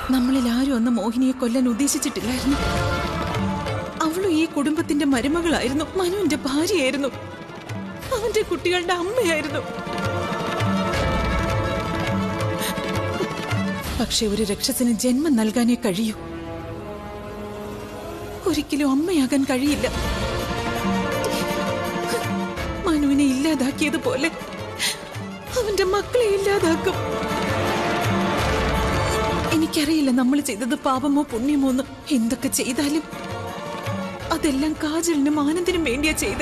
നമ്മളിൽ ആരും അന്ന് മോഹിനിയെ കൊല്ലാൻ ഉദ്ദേശിച്ചിട്ടില്ലായിരുന്നു അവളും ഈ കുടുംബത്തിന്റെ മരുമകളായിരുന്നു മനുവിന്റെ ഭാര്യയായിരുന്നു അവന്റെ കുട്ടികളുടെ അമ്മയായിരുന്നു പക്ഷെ ഒരു രക്ഷസിന് ജന്മം നൽകാനേ കഴിയൂ ഒരിക്കലും അമ്മയാകാൻ കഴിയില്ല മനുവിനെ ഇല്ലാതാക്കിയതുപോലെ അവന്റെ മക്കളെ ഇല്ലാതാക്കും എനിക്കറിയില്ല നമ്മൾ ചെയ്തത് പാപമോ പുണ്യമോ എന്ന് എന്തൊക്കെ ചെയ്താലും അതെല്ലാം കാജലിനും ആനന്ദിനും വേണ്ടിയാ ചെയ്ത്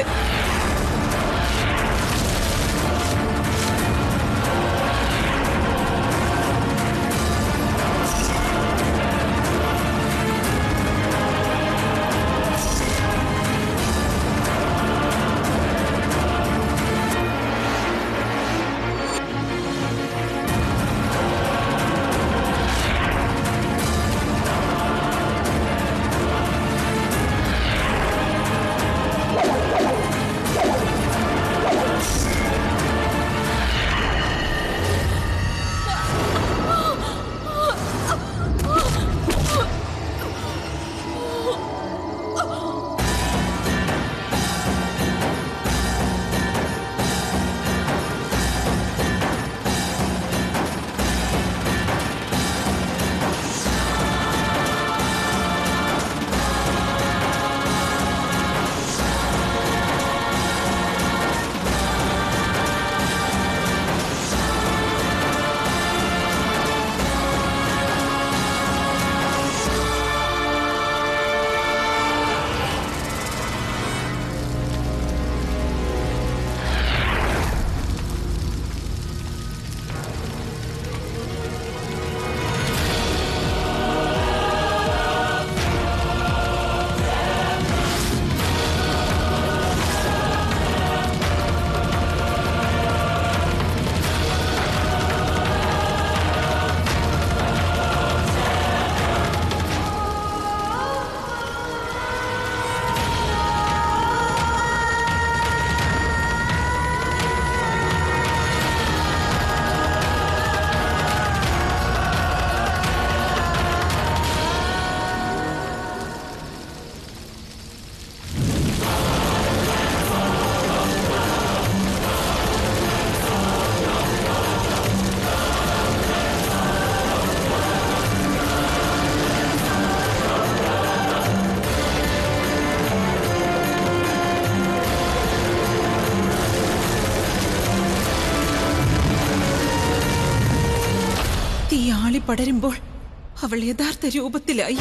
തീ ആളി പടരുമ്പോൾ അവൾ യഥാർത്ഥ രൂപത്തിലായി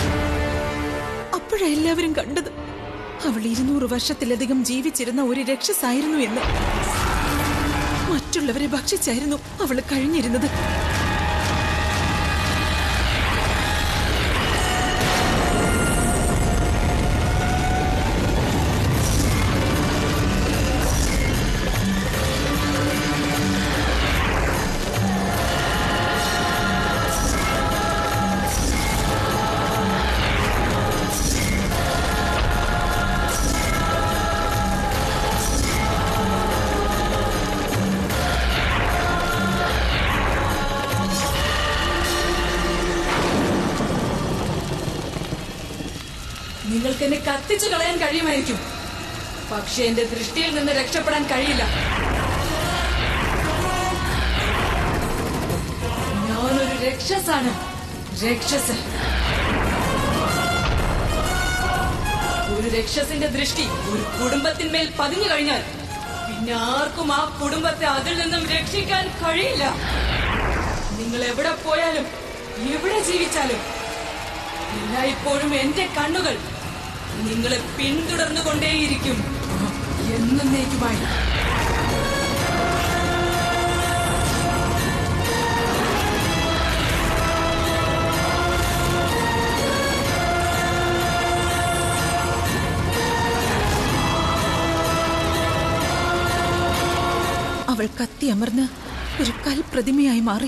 അപ്പോഴാ എല്ലാവരും കണ്ടത് അവൾ ഇരുന്നൂറ് വർഷത്തിലധികം ജീവിച്ചിരുന്ന ഒരു രക്ഷസായിരുന്നു എന്ന് മറ്റുള്ളവരെ ഭക്ഷിച്ചായിരുന്നു അവൾ കഴിഞ്ഞിരുന്നത് നിങ്ങൾക്ക് എന്നെ കത്തിച്ചു കളയാൻ കഴിയുമായിരിക്കും പക്ഷെ എന്റെ ദൃഷ്ടിയിൽ നിന്ന് രക്ഷപ്പെടാൻ കഴിയില്ല ഞാനൊരു രക്ഷസാണ് രക്ഷസൻ ഒരു രക്ഷസിന്റെ ദൃഷ്ടി ഒരു കുടുംബത്തിന്മേൽ പതിഞ്ഞു കഴിഞ്ഞാൽ പിന്നെ ആർക്കും ആ കുടുംബത്തെ അതിൽ നിന്നും രക്ഷിക്കാൻ കഴിയില്ല നിങ്ങൾ എവിടെ പോയാലും എവിടെ ജീവിച്ചാലും എല്ലായ്പ്പോഴും എന്റെ കണ്ണുകൾ നിങ്ങളെ പിന്തുടർന്നുകൊണ്ടേയിരിക്കും എന്നേക്കുമായി അവൾ കത്തി അമർന്ന് ഒരു കൽപ്രതിമയായി മാറി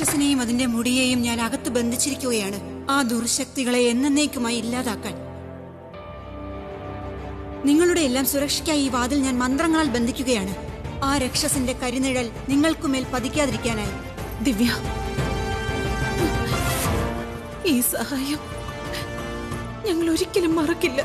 രക്ഷസിനെയും അതിന്റെ മുടിയെയും ഞാൻ അകത്ത് ബന്ധിച്ചിരിക്കുകയാണ് ആ ദുർശക്തികളെ എന്നേക്കുമായി ഇല്ലാതാക്കാൻ നിങ്ങളുടെ എല്ലാം സുരക്ഷയ്ക്കായി ഈ വാതിൽ ഞാൻ മന്ത്രങ്ങളാൽ ബന്ധിക്കുകയാണ് ആ രക്ഷസിന്റെ കരിനിഴൽ നിങ്ങൾക്കുമേൽ പതിക്കാതിരിക്കാനായി ദിവ്യ ഈ സഹായം ഞങ്ങൾ ഒരിക്കലും മറക്കില്ല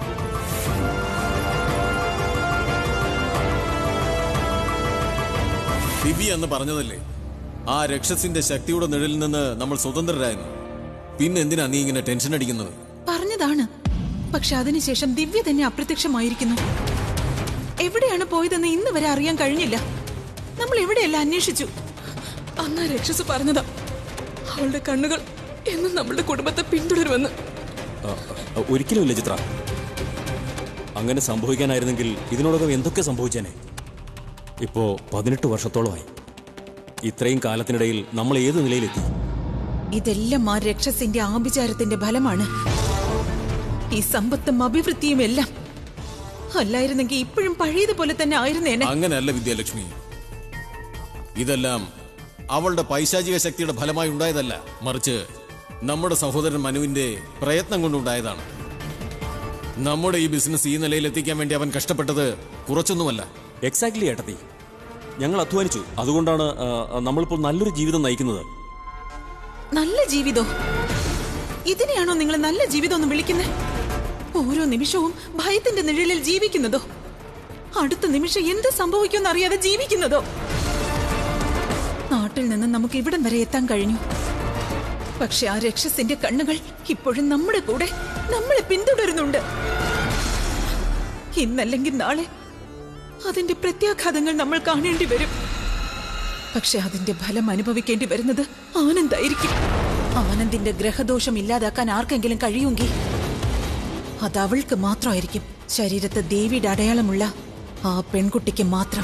ദിവ്യ എന്ന് പറഞ്ഞതല്ലേ ആ രക്ഷസിന്റെ ശക്തിയുടെ നിഴലിൽ നിന്ന് നമ്മൾ സ്വതന്ത്രരായിരുന്നു പിന്നെ എന്തിനാ നീ ഇങ്ങനെ ടെൻഷൻ അടിക്കുന്നത് പറഞ്ഞതാണ് പക്ഷെ അതിനുശേഷം ദിവ്യ തന്നെ അപ്രത്യക്ഷമായിരിക്കുന്നു എവിടെയാണ് പോയതെന്ന് ഇന്ന് വരെ അറിയാൻ കഴിഞ്ഞില്ല നമ്മൾ എവിടെയല്ല അന്വേഷിച്ചു അന്ന് ആ രക്ഷസ് പറഞ്ഞതാ അവളുടെ കണ്ണുകൾ എന്നും നമ്മളുടെ കുടുംബത്തെ പിന്തുടരുമെന്ന് ആ, ആ, ഒരിക്കലുമില്ല ചിത്ര അങ്ങനെ സംഭവിക്കാനായിരുന്നെങ്കിൽ ഇതിനോടകം എന്തൊക്കെ സംഭവിച്ചേനെ ഇപ്പോ പതിനെട്ട് വർഷത്തോളമായി ഇത്രയും കാലത്തിനിടയിൽ നമ്മൾ ഏത് നിലയിലെത്തി ഇതെല്ലാം ആ രക്ഷസിന്റെ ആഭിചാരത്തിന്റെ ഫലമാണ് ഈ സമ്പത്തും അഭിവൃദ്ധിയും എല്ലാം അല്ലായിരുന്നെങ്കിൽ ഇപ്പോഴും പഴയതുപോലെ തന്നെ ആയിരുന്നേനെ അങ്ങനെയല്ല വിദ്യാലക്ഷ്മി ഇതെല്ലാം അവളുടെ പൈശാചിക ശക്തിയുടെ ഫലമായി ഉണ്ടായതല്ല മറിച്ച് നമ്മുടെ സഹോദരൻ മനുവിന്റെ പ്രയത്നം കൊണ്ടുണ്ടായതാണ് നമ്മുടെ ഈ ബിസിനസ് ഈ നിലയിൽ എത്തിക്കാൻ വേണ്ടി അവൻ കഷ്ടപ്പെട്ടത് കുറച്ചൊന്നുമല്ല എക്സാക്ട്ലി ഏട്ടത്തി ഞങ്ങൾ അധ്വാനിച്ചു അതുകൊണ്ടാണ് ആ, ആ, നമ്മളിപ്പോൾ നല്ലൊരു ജീവിതം നയിക്കുന്നത് നല്ല ജീവിതോ ഇതിനെയാണോ നിങ്ങൾ നല്ല ജീവിതം എന്ന് വിളിക്കുന്നത് ഓരോ നിമിഷവും ഭയത്തിന്റെ നിഴലിൽ ജീവിക്കുന്നതോ അടുത്ത നിമിഷം എന്ത് സംഭവിക്കുമെന്ന് അറിയാതെ ജീവിക്കുന്നതോ നാട്ടിൽ നിന്ന് നമുക്ക് ഇവിടം വരെ എത്താൻ കഴിഞ്ഞു പക്ഷെ ആ രക്ഷസിന്റെ കണ്ണുകൾ ഇപ്പോഴും നമ്മുടെ കൂടെ നമ്മളെ പിന്തുടരുന്നുണ്ട് ഇന്നല്ലെങ്കിൽ നാളെ അതിന്റെ പ്രത്യാഘാതങ്ങൾ നമ്മൾ കാണേണ്ടി വരും പക്ഷെ അതിന്റെ ഫലം അനുഭവിക്കേണ്ടി വരുന്നത് ആനന്ദായിരിക്കും ആനന്ദിന്റെ ഗ്രഹദോഷം ഇല്ലാതാക്കാൻ ആർക്കെങ്കിലും കഴിയുമെങ്കിൽ അത് അവൾക്ക് മാത്രമായിരിക്കും ശരീരത്ത് ദേവിയുടെ അടയാളമുള്ള ആ പെൺകുട്ടിക്ക് മാത്രം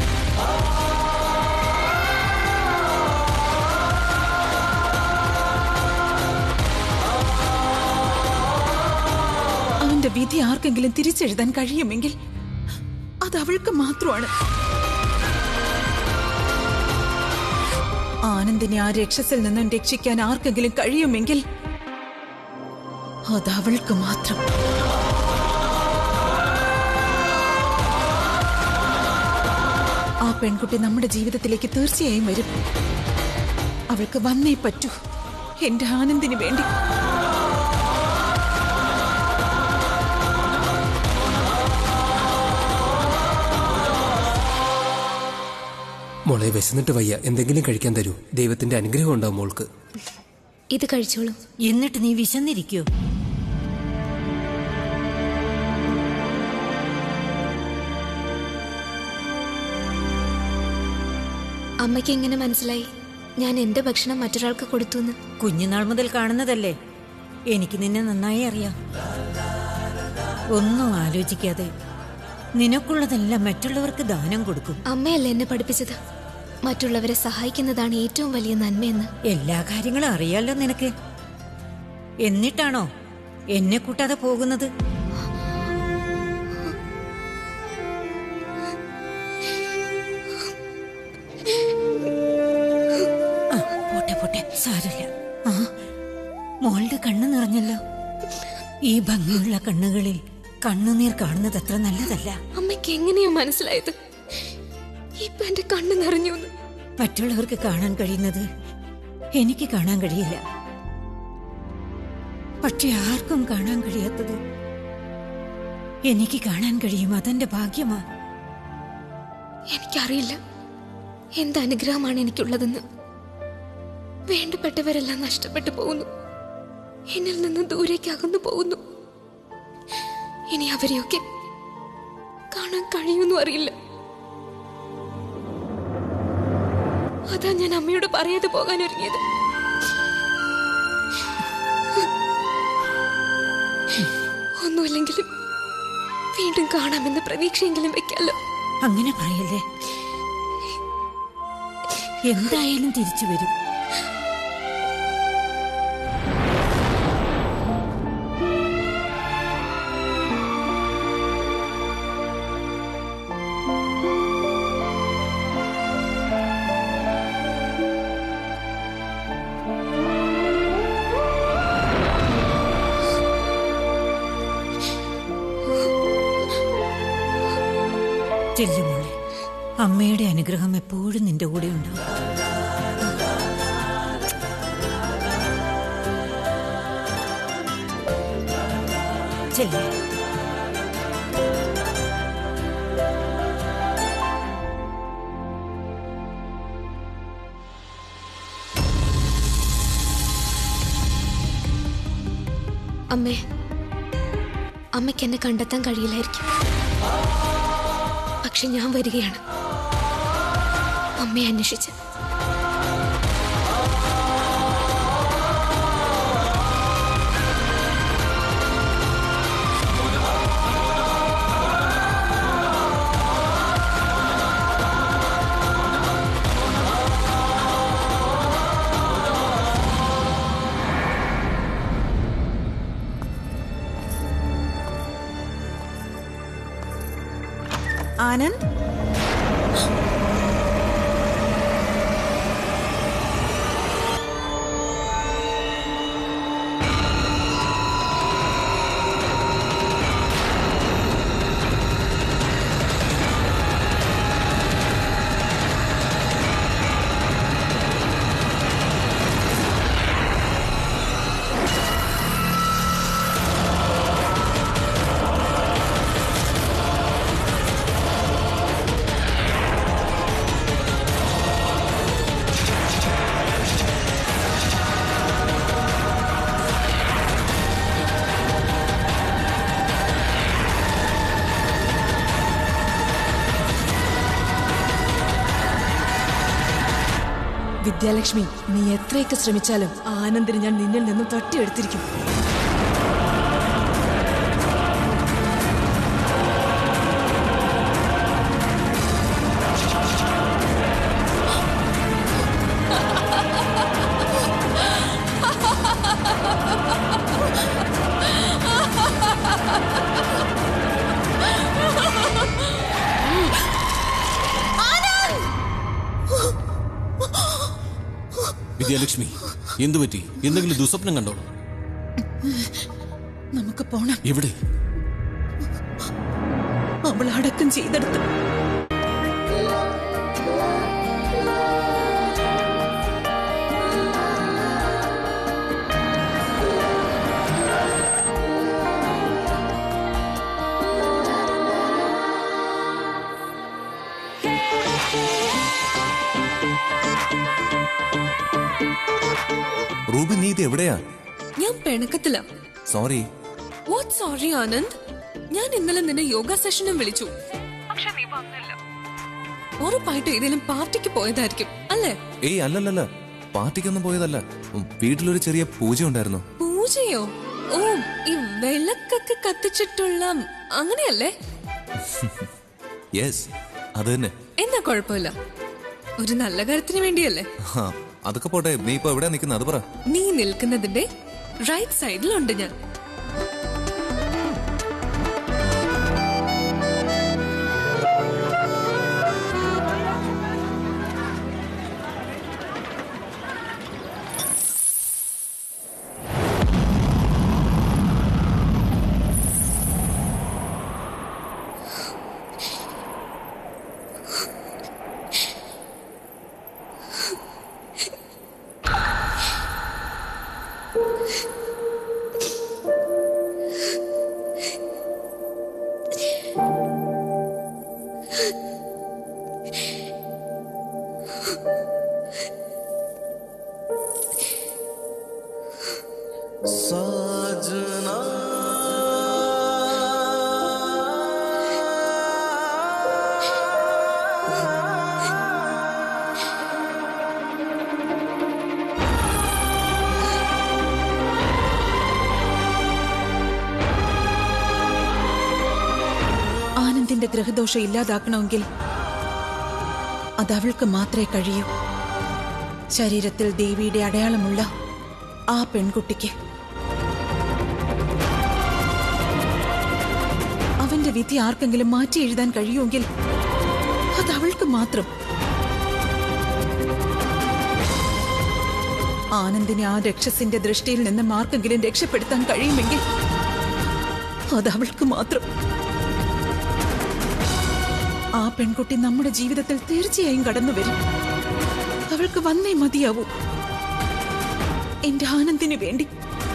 അവന്റെ വിധി ആർക്കെങ്കിലും തിരിച്ചെഴുതാൻ കഴിയുമെങ്കിൽ അത് അവൾക്ക് മാത്രമാണ് ആനന്ദിനെ ആ രക്ഷസിൽ നിന്നും രക്ഷിക്കാൻ ആർക്കെങ്കിലും കഴിയുമെങ്കിൽ അത് അവൾക്ക് മാത്രം ആ പെൺകുട്ടി നമ്മുടെ ജീവിതത്തിലേക്ക് തീർച്ചയായും വരും അവൾക്ക് വന്നേ പറ്റൂ എന്റെ ആനന്ദിന് വേണ്ടി മോളെ വിശന്നിട്ട് വയ്യ എന്തെങ്കിലും കഴിക്കാൻ തരൂ ദൈവത്തിന്റെ അനുഗ്രഹം ഉണ്ടാവും മോൾക്ക് ഇത് കഴിച്ചോളൂ എന്നിട്ട് നീ വിശന്നിരിക്കോ അമ്മയ്ക്ക് എങ്ങനെ മനസ്സിലായി ഞാൻ എന്റെ ഭക്ഷണം മറ്റൊരാൾക്ക് കൊടുത്തു എന്ന് കുഞ്ഞുനാൾ മുതൽ കാണുന്നതല്ലേ എനിക്ക് നിന്നെ നന്നായി അറിയാം ഒന്നും ആലോചിക്കാതെ നിനക്കുള്ളതെല്ലാം മറ്റുള്ളവർക്ക് ദാനം കൊടുക്കും അമ്മയല്ല എന്നെ പഠിപ്പിച്ചത് മറ്റുള്ളവരെ സഹായിക്കുന്നതാണ് ഏറ്റവും വലിയ നന്മയെന്ന് എല്ലാ കാര്യങ്ങളും അറിയാലോ നിനക്ക് എന്നിട്ടാണോ എന്നെ കൂട്ടാതെ പോകുന്നത് ആ, പോട്ടെ പോട്ടെ സാരമില്ല ആ മോളുടെ കണ്ണ് നിറഞ്ഞല്ലോ ഈ ഭംഗിയുള്ള കണ്ണുകളിൽ കണ്ണുനീർ കാണുന്നത് അത്ര നല്ലതല്ല അമ്മയ്ക്ക് എങ്ങനെയാ മനസ്സിലായത് ഇപ്പൊ എന്റെ കണ്ണ് നിറഞ്ഞു എന്ന്. മറ്റുള്ളവർക്ക് കാണാൻ കഴിയുന്നത് എനിക്ക് കാണാൻ കഴിയില്ല പക്ഷെ ആർക്കും കാണാൻ കഴിയാത്തത് എനിക്ക് കാണാൻ കഴിയും അതെന്റെ ഭാഗ്യമാ എനിക്കറിയില്ല എന്ത് അനുഗ്രഹമാണ് എനിക്കുള്ളതെന്ന് വേണ്ടപ്പെട്ടവരെല്ലാം നഷ്ടപ്പെട്ടു പോകുന്നു എന്നിൽ നിന്ന് ദൂരേക്ക് അകന്നു പോകുന്നു ഇനി അവരെയൊക്കെ കാണാൻ കഴിയുമെന്നും അറിയില്ല അതാ ഞാൻ അമ്മയോട് പറയാതെ പോകാൻ ഒരുങ്ങിയത് ഒന്നുമില്ലെങ്കിലും വീണ്ടും കാണാമെന്ന പ്രതീക്ഷയെങ്കിലും വെക്കാലോ അങ്ങനെ പറയല്ലേ എന്തായാലും തിരിച്ചു വരും ചെല്ലുമോളെ അമ്മയുടെ അനുഗ്രഹം എപ്പോഴും നിന്റെ കൂടെ ഉണ്ടാവും ചെല്ലേ അമ്മേ അമ്മയ്ക്ക് എന്നെ കണ്ടെത്താൻ കഴിയില്ലായിരിക്കും പക്ഷെ ഞാൻ വരികയാണ് അമ്മയെ അന്വേഷിച്ച് ആനന്ദ് വിദ്യാലക്ഷ്മി നീ എത്രയൊക്കെ ശ്രമിച്ചാലും ആനന്ദിന് ഞാൻ നിന്നിൽ നിന്നും തട്ടിയെടുത്തിരിക്കും വിദ്യാലക്ഷ്മി എന്തു പറ്റി എന്തെങ്കിലും ദുസ്വപ്നം കണ്ടോ നമുക്ക് പോണം എവിടെ അവൾ അടക്കം ചെയ്തെടുത്ത് റൂബി നീ ഇത് എവിടെയാ ഞാൻ പിണക്കത്തില സോറി വാട്ട് സോറി ആനന്ദ് ഞാൻ ഇന്നലെ നിന്നെ യോഗ സെഷനും വിളിച്ചു ഉറപ്പായിട്ടും ഏതെങ്കിലും പാർട്ടിക്ക് പോയതായിരിക്കും അല്ലേ ഏയ് അല്ലല്ലല്ല പാർട്ടിക്കൊന്നും പോയതല്ല ഉം, വീട്ടിലൊരു ചെറിയ പൂജ ഉണ്ടായിരുന്നു പൂജയോ ഓ ഈ വിളക്കൊക്കെ കത്തിച്ചിട്ടുള്ള അങ്ങനെയല്ലേ യെസ് അത് തന്നെ എന്നാ കുഴപ്പമില്ല ഒരു നല്ല കാര്യത്തിന് വേണ്ടിയല്ലേ ഹാ, അതൊക്കെ പോട്ടെ നീ ഇപ്പൊ എവിടെയാ നിൽക്കുന്നത് അത് പറ നീ നിൽക്കുന്നതിന്റെ റൈറ്റ് സൈഡിലുണ്ട് ഞാൻ ആനന്ദിന്റെ ഗ്രഹദോഷം ഇല്ലാതാക്കണമെങ്കിൽ അത് അവൾക്ക് മാത്രമേ കഴിയൂ ശരീരത്തിൽ ദേവിയുടെ അടയാളമുള്ള ആ പെൺകുട്ടിക്ക് അവന്റെ വിധി ആർക്കെങ്കിലും മാറ്റി എഴുതാൻ കഴിയുമെങ്കിൽ അത് അവൾക്ക് മാത്രം ആനന്ദിനെ ആ രക്ഷസിന്റെ ദൃഷ്ടിയിൽ നിന്ന് ആർക്കെങ്കിലും രക്ഷപ്പെടുത്താൻ കഴിയുമെങ്കിൽ അത് അവൾക്ക് മാത്രം ആ പെൺകുട്ടി നമ്മുടെ ജീവിതത്തിൽ തീർച്ചയായും കടന്നു വരും അവൾക്ക് വന്നേ മതിയാവൂ എന്റെ ആനന്ദിന് വേണ്ടി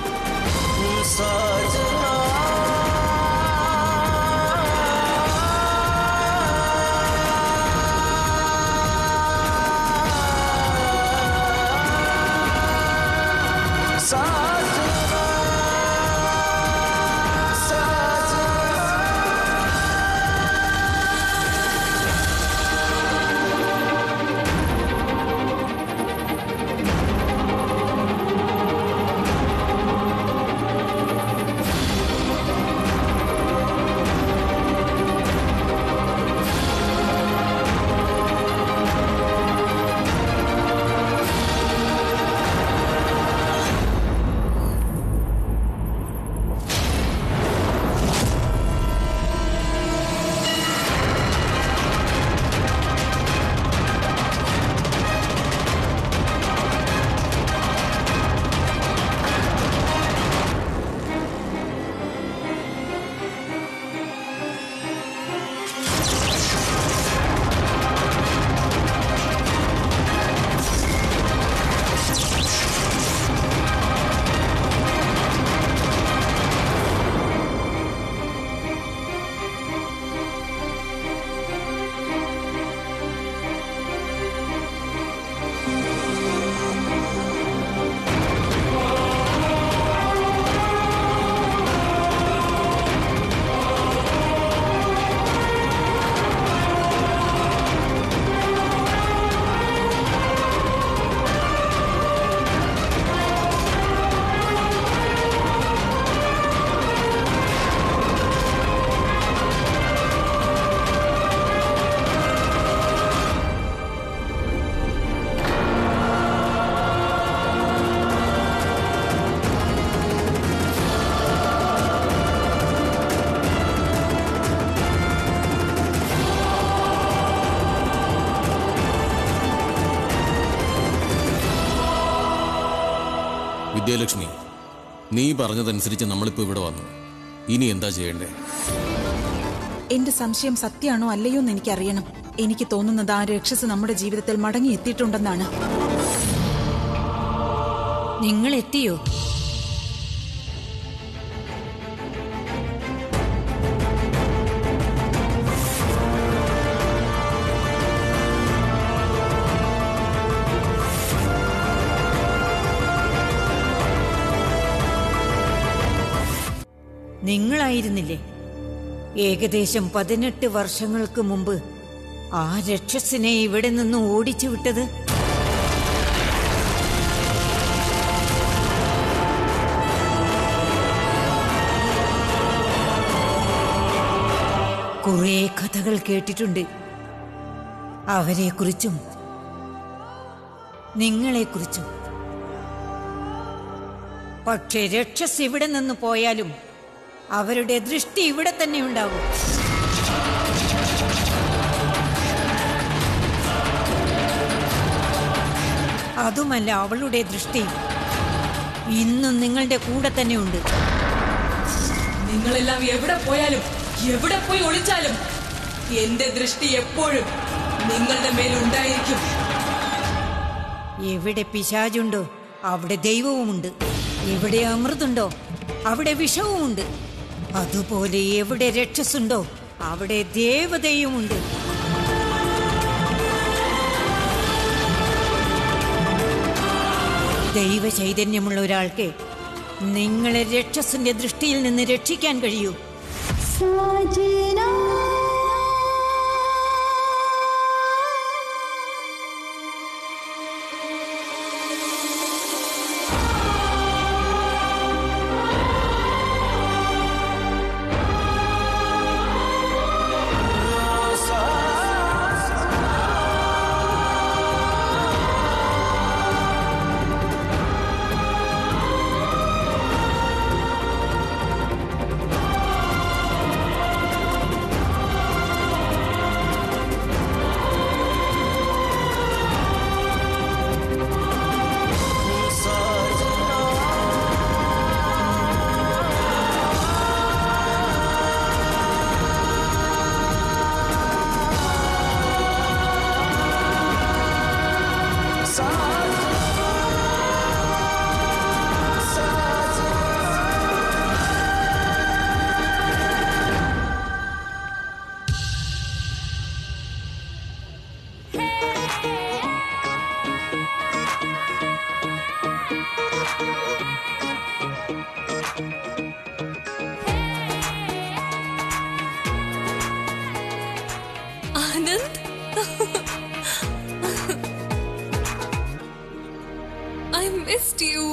വിദ്യാലക്ഷ്മി നീ പറഞ്ഞതനുസരിച്ച് നമ്മളിപ്പോ ഇവിടെ വന്നു ഇനി എന്താ ചെയ്യണ്ടേ എന്റെ സംശയം സത്യമാണോ അല്ലയോ എന്ന് എനിക്കറിയണം എനിക്ക് തോന്നുന്നത് ആ രക്ഷസ് നമ്മുടെ ജീവിതത്തിൽ മടങ്ങി എത്തിയിട്ടുണ്ടെന്നാണ് നിങ്ങൾ എത്തിയോ നിങ്ങളായിരുന്നില്ലേ ഏകദേശം പതിനെട്ട് വർഷങ്ങൾക്ക് മുമ്പ് ആ രക്ഷസിനെ ഇവിടെ നിന്ന് ഓടിച്ചു വിട്ടത് കുറേ കഥകൾ കേട്ടിട്ടുണ്ട് അവരെക്കുറിച്ചും നിങ്ങളെക്കുറിച്ചും പക്ഷെ രക്ഷസ് ഇവിടെ നിന്ന് പോയാലും അവരുടെ ദൃഷ്ടി ഇവിടെ തന്നെ ഉണ്ടാകും അതുമല്ല അവളുടെ ദൃഷ്ടി ഇന്നും നിങ്ങളുടെ കൂടെ തന്നെ ഉണ്ട് നിങ്ങളെല്ലാം എവിടെ പോയാലും എവിടെ പോയി ഒളിച്ചാലും എന്റെ ദൃഷ്ടി എപ്പോഴും നിങ്ങളുടെ മേലുണ്ടായിരിക്കും എവിടെ പിശാചുണ്ടോ അവിടെ ദൈവവുമുണ്ട് എവിടെ അമൃതുണ്ടോ അവിടെ വിഷവുമുണ്ട് അതുപോലെ എവിടെ രക്ഷസുണ്ടോ അവിടെ ദേവതയുമുണ്ട് ദൈവ ചൈതന്യമുള്ള ഒരാൾക്ക് നിങ്ങളെ രക്ഷസിന്റെ ദൃഷ്ടിയിൽ നിന്ന് രക്ഷിക്കാൻ കഴിയൂ ആനന്ദ് ഐ മിസ്ഡ് യു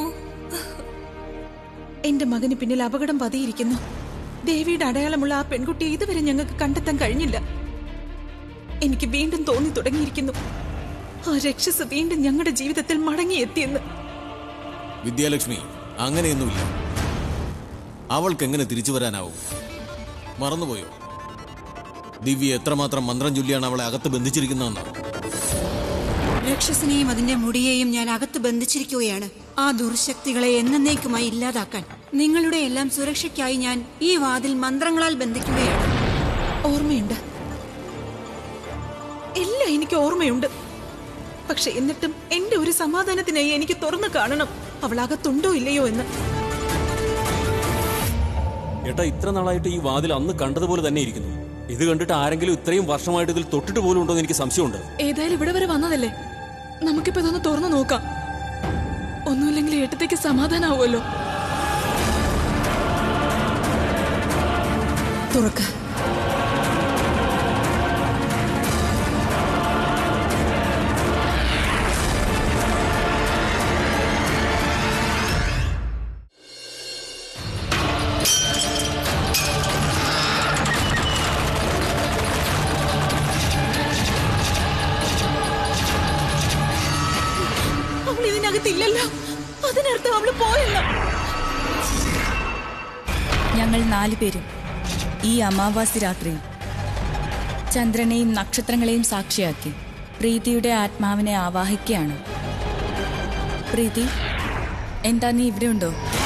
എന്റെ മകന് പിന്നിൽ അപകടം പതിയിരിക്കുന്നു ദേവിയുടെ അടയാളമുള്ള ആ പെൺകുട്ടിയെ ഇതുവരെ ഞങ്ങൾക്ക് കണ്ടെത്താൻ കഴിഞ്ഞില്ല എനിക്ക് വീണ്ടും തോന്നി തുടങ്ങിയിരിക്കുന്നു ആ രക്ഷസ് വീണ്ടും ഞങ്ങളുടെ ജീവിതത്തിൽ മടങ്ങിയെത്തിയെന്ന് വിദ്യാലക്ഷ്മി അങ്ങനെയൊന്നുമില്ല അവൾക്ക് എങ്ങനെ തിരിച്ചു വരാനാവും മറന്നുപോയോ ദിവ്യ എത്രമാത്രം മന്ത്രം ചൊല്ലിയാണ് അവളെ അകത്ത് ബന്ധിച്ചിരിക്കുന്നതെന്ന് രക്ഷസിനെയും അതിന്റെ മുടിയെയും ഞാൻ അകത്ത് ബന്ധിച്ചിരിക്കുകയാണ് ആ ദുർശക്തികളെ എന്നേക്കുമായി ഇല്ലാതാക്കാൻ നിങ്ങളുടെ എല്ലാം സുരക്ഷയ്ക്കായി ഞാൻ ഈ വാതിൽ മന്ത്രങ്ങളാൽ ബന്ധിക്കുകയാണ് ഓർമ്മയുണ്ട് എല്ലാം എനിക്ക് ഓർമ്മയുണ്ട് പക്ഷെ എന്നിട്ടും എന്റെ ഒരു സമാധാനത്തിനായി എനിക്ക് തുറന്നു കാണണം അവൾ അകത്തുണ്ടോ ഇല്ലയോ എന്ന് ഏട്ടാ ഇത്ര നാളായിട്ട് ഈ വാതിൽ അന്ന് കണ്ടതുപോലെ തന്നെ ഇരിക്കുന്നു ഇത് കണ്ടിട്ട് ആരെങ്കിലും ഇത്രയും വർഷമായിട്ട് ഇതിൽ തൊട്ടിട്ട് പോലും ഉണ്ടോ എന്ന് എനിക്ക് സംശയമുണ്ട് ഏതായാലും ഇവിടെ വരെ വന്നതല്ലേ നമുക്കിപ്പോ ഇതൊന്ന് തുറന്നു നോക്കാം ഒന്നുമില്ലെങ്കിൽ ഏട്ടത്തേക്ക് സമാധാനാവുമല്ലോ തുറക്ക അവൾ ഇതിനകത്തില്ലല്ലോ അതിനർത്ഥം അവള് പോയല്ലോ ഞങ്ങൾ നാലു പേരും ഈ അമാവാസി രാത്രിയിൽ ചന്ദ്രനെയും നക്ഷത്രങ്ങളെയും സാക്ഷിയാക്കി പ്രീതിയുടെ ആത്മാവിനെ ആവാഹിക്കുകയാണ് പ്രീതി എന്താ നീ ഇവിടെ ഉണ്ടോ